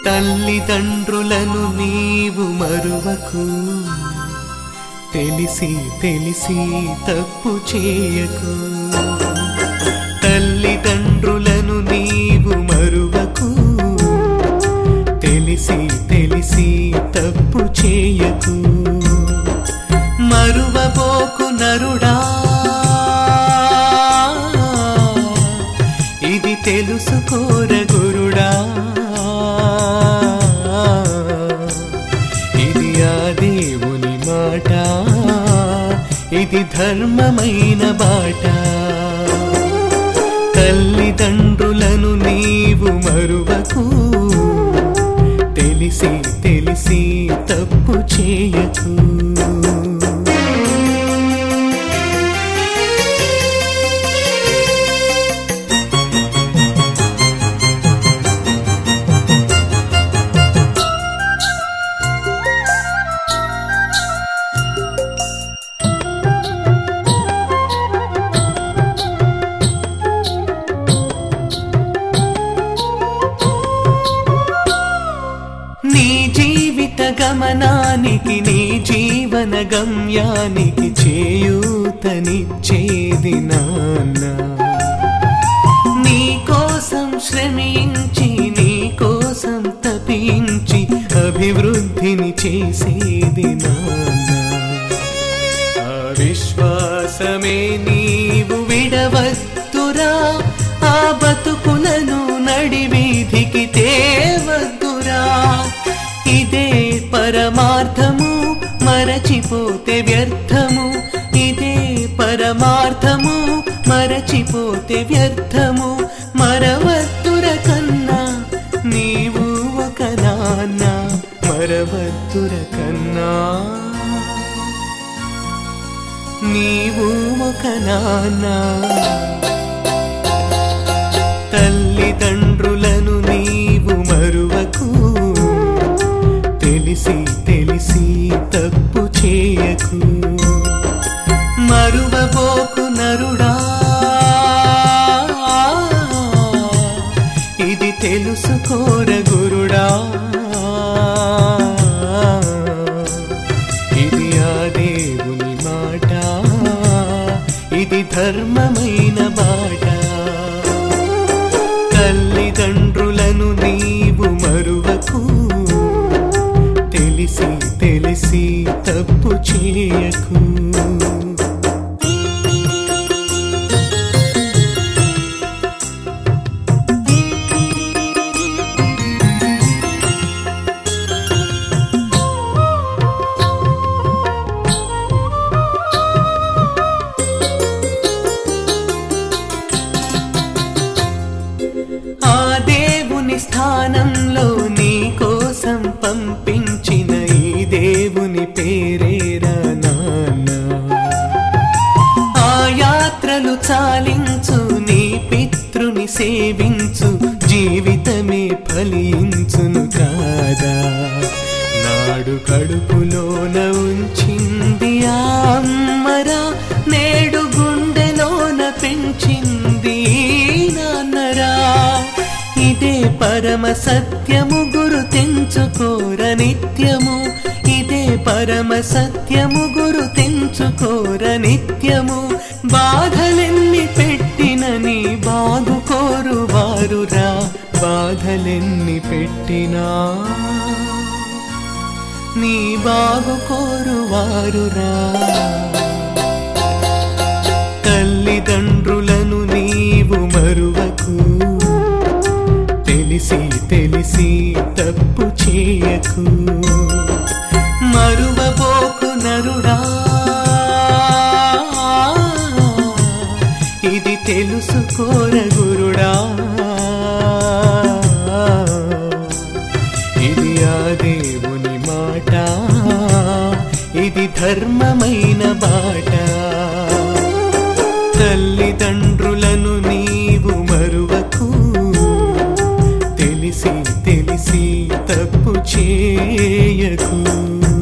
తల్లిదండ్రులను నీవు మరువకు తెలిసి తెలిసి తప్పు చేయకు తల్లిదండ్రులను నీవు మరువకు తెలిసి తెలిసి తప్పు చేయకు మరువబోకు నరుడా ఇది తెలుసుకోర గురుడా ఇది ఆ దేవుని మాట ఇది ధర్మమైన బాట తల్లిదండ్రులను నీవు మరువకు తెలిసి తెలిసి తప్పు చేయకు నీ జీవిత గమనానికి నీ జీవన గమ్యానికి చేయూతనిచ్చేది నాన్న నీ కోసం శ్రమించి నీ కోసం తపించి అభివృద్ధిని చేసేది నాన్న ఆ విశ్వాసమే నీవు విడవద్దురా ఆ బతుకులను నడివీధికి తేవద్దురా ఇదే పరమార్థము మరచిపోతే వ్యర్థము ఇదే పరమార్థము మరచిపోతే వ్యర్థము మరవద్దుర కన్నా నీవు ఒక నాన్న మరవద్దుర కన్నా నీవు ఒక నాన్న తల్లిదండ్రులను నీవు మరువకు తెలిసి తెలిసి తప్పు చేయకు మరువబోకు నరుడా ఇది తెలుసుకోర గురుడా ఇది ఆ దేవుని మాట ఇది ధర్మమైన బాట తల్లిదండ్రులను నీవు మరువకు తెలిసి తెలిసి తప్పు చేయకు ఆ దేవుని స్థానంలో నీ కోసం పంపించిన ఈ దేవుని పేరేరా నాన్న ఆ యాత్రలు చాలించు నీ పితృని సేవించు జీవితమే ఫలించును కాదా నాడు కడుపులోన ఉంచింది ఆ అమ్మరా నేడు గుండెలోన పెంచింది ఈ నాన్నరా ఇదే పరమ సత్యము గురు తెంచుకోర నిత్యము ఇదే పరమ సత్యము గురు తెంచుకోర నిత్యము బాధలెన్ని పెట్టిన నీ బాగు కోరు వారురా బాధలెన్ని పెట్టినా నీ బాగు కోరు వారురా తల్లిదండ్రులను నీవు మరువకు తెలిసి తెలిసి తప్పు చేయకు మరువబోకు నరుడా ఇది తెలుసుకోర గురుడా ఇది ఆ దేవుని మాట ఇది ధర్మమైన బాట తల్లిదండ్రులను నీవు మరువకు తెలిసి తెలిసి తప్పు చేయకు